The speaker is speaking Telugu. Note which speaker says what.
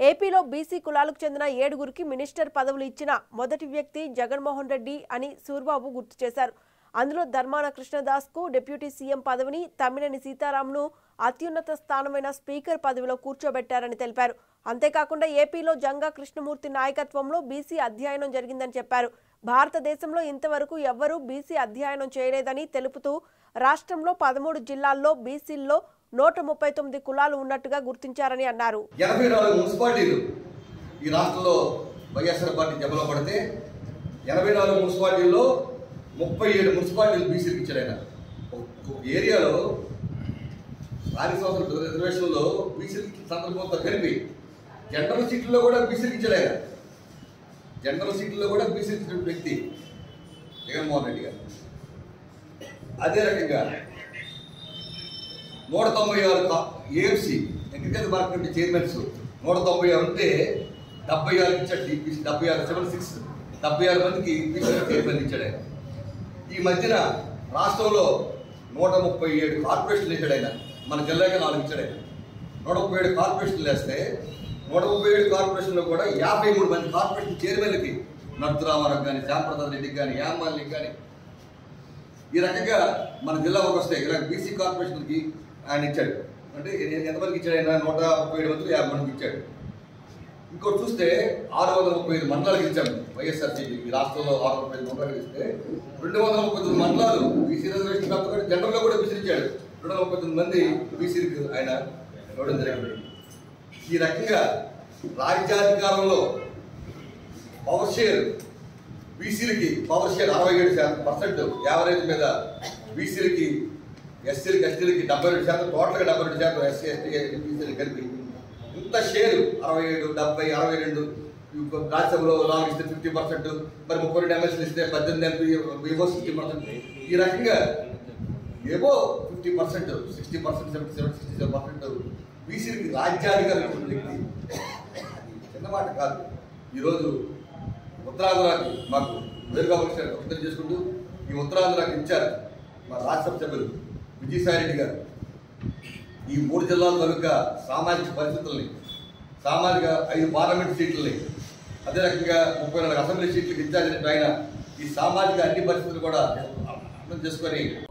Speaker 1: ఏపీలో బీసీ కులాలకు చెందిన ఏడుగురికి మినిస్టర్ పదవులు ఇచ్చిన మొదటి వ్యక్తి జగన్మోహన్ రెడ్డి అని సూర్బాబు గుర్తు చేశారు అందులో ధర్మాన కృష్ణదాస్కు డిప్యూటీ సీఎం పదవిని తమ్మినేని సీతారాంను అత్యున్నత స్థానమైన స్పీకర్ పదవిలో కూర్చోబెట్టారని తెలిపారు అంతేకాకుండా ఏపీలో జంగా కృష్ణమూర్తి నాయకత్వంలో బీసీ అధ్యయనం జరిగిందని చెప్పారు భారతదేశంలో ఇంతవరకు ఎవ్వరూ బీసీ అధ్యయనం చేయలేదని తెలుపుతూ రాష్ట్రంలో పదమూడు జిల్లాల్లో బీసీల్లో నూట ముప్పై తొమ్మిది కులాలు ఉన్నట్టుగా గుర్తించారని అన్నారు
Speaker 2: ఎనభై నాలుగు మున్సిపాలిటీలు ఈ రాష్ట్రంలో వైఎస్ఆర్ పార్టీ జమలో పడితే ఎనభై నాలుగు మున్సిపాలిటీల్లో ముప్పై ఏడు మున్సిపాలిటీలు బీసీలకు ఇచ్చాడు ఆయన ఒక- ఒక ఏరియాలో స్థానిక సంస్థల రిజర్వేషన్లో బీసీలకి సందర్భంతో కలిపి జనరల్ సీట్లలో కూడా బీసీలకు ఇచ్చాడు ఆయన జనరల్ సీట్లలో కూడా బీసీలకు ఇచ్చిన వ్యక్తి జగన్మోహన్ రెడ్డి గారు అదే రకంగా నూట తొంభై ఆరు A F C agriculture market committee chairmans నూట తొంభై ఆరు ఉంటే డెబ్బై ఆరు ఇచ్చాడు డిపిసి డెబ్బై ఆరు సెవెన్ సిక్స్ డెబ్బై ఆరు మందికి బీసీ చైర్మన్ ఇచ్చాడు ఆయన ఈ మధ్యన రాష్ట్రంలో నూట ముప్పై ఏడు కార్పొరేషన్లు ఇచ్చాడు ఆయన మన జిల్లాకి నాలుగు ఇచ్చాడు ఆయన నూట ముప్పై ఏడు కార్పొరేషన్లు వేస్తే నూట ముప్పై ఏడు కార్పొరేషన్లో కూడా యాభై మూడు మంది కార్పొరేషన్ చైర్మన్లకి నర్తురామారావు కానీ శ్యాంప్రసాద్ రెడ్డికి కానీ యామాలికి కానీ ఈ రకంగా మన జిల్లాకు వస్తే ఇలా బీసీ కార్పొరేషన్కి ఆయన ఇచ్చాడు అంటే ఎ- ఎంతమందికి ఇచ్చాడు ఆయన నూట ముప్పై ఏడు మందికి యాభై మందికి ఇచ్చాడు ఇంకోటి చూస్తే ఆరు వందల ముప్పై ఐదు మండలాలకు ఇచ్చాము వైఎస్ఆర్సీపీ ఈ రాష్ట్రంలో ఆరు వందల ముప్పై ఐదు మండలాలకు ఇస్తే రెండు వందల ముప్పై తొమ్మిది మండలాలు బీసీ రిజర్వేషన్ కాకుండా జనరల్గా కూడా బీసీ ఇచ్చాడు రెండు వందల ముప్పై తొమ్మిది మంది బీసీలకు ఆయన ఇవ్వడం జరిగింది ఈ రకంగా రాజ్యాధికారంలో పవర్ షేర్ బీసీలకి పవర్ షేర్ అరవై ఏడు శాతం పర్సెంట్ యావరేజ్ మీద బీసీలకి ఎస్సీలకి ఎస్టీలకి డెబ్బై రెండు శాతం టోటల్గా డెబ్బై రెండు శాతం ఎస్సీ ఎస్టీ బీసీలు కలిపి ఇంత షేరు అరవై ఏడు డెబ్బై అరవై రెండు ఇప్పుడు రాజ్యసభలో నాలుగు ఇస్తే ఫిఫ్టీ పర్సెంట్ మరి ముప్పై రెండు ఎమ్మెల్సీలు ఇస్తే పద్దెనిమిది ఎంపీ వివో సిక్స్టీ పర్సెంట్ ఈ రకంగా ఏవో fifty percent sixty percent seventy seven sixty seven percent బీసీలకి రాజ్యాధికారం ఇచ్చిన వ్యక్తి అది చిన్న మాట కాదు ఈరోజు ఉత్తరాంధ్రకి మాకు వేరుగా వచ్చారు అర్థం చేసుకుంటూ ఈ ఉత్తరాంధ్రకి ఇచ్చారు మా రాజ్యసభ సభ్యులు విజయసాయి రెడ్డి గారు ఈ మూడు జిల్లాల తాలూకా సామాజిక పరిస్థితుల్ని సామాజిక ఐదు పార్లమెంట్ సీట్లని అదే రకంగా ముప్పై నాలుగు అసెంబ్లీ సీట్లకు ఇచ్చారని ఆయన ఈ సామాజిక అన్ని పరిస్థితులు కూడా అర్థం చేసుకొని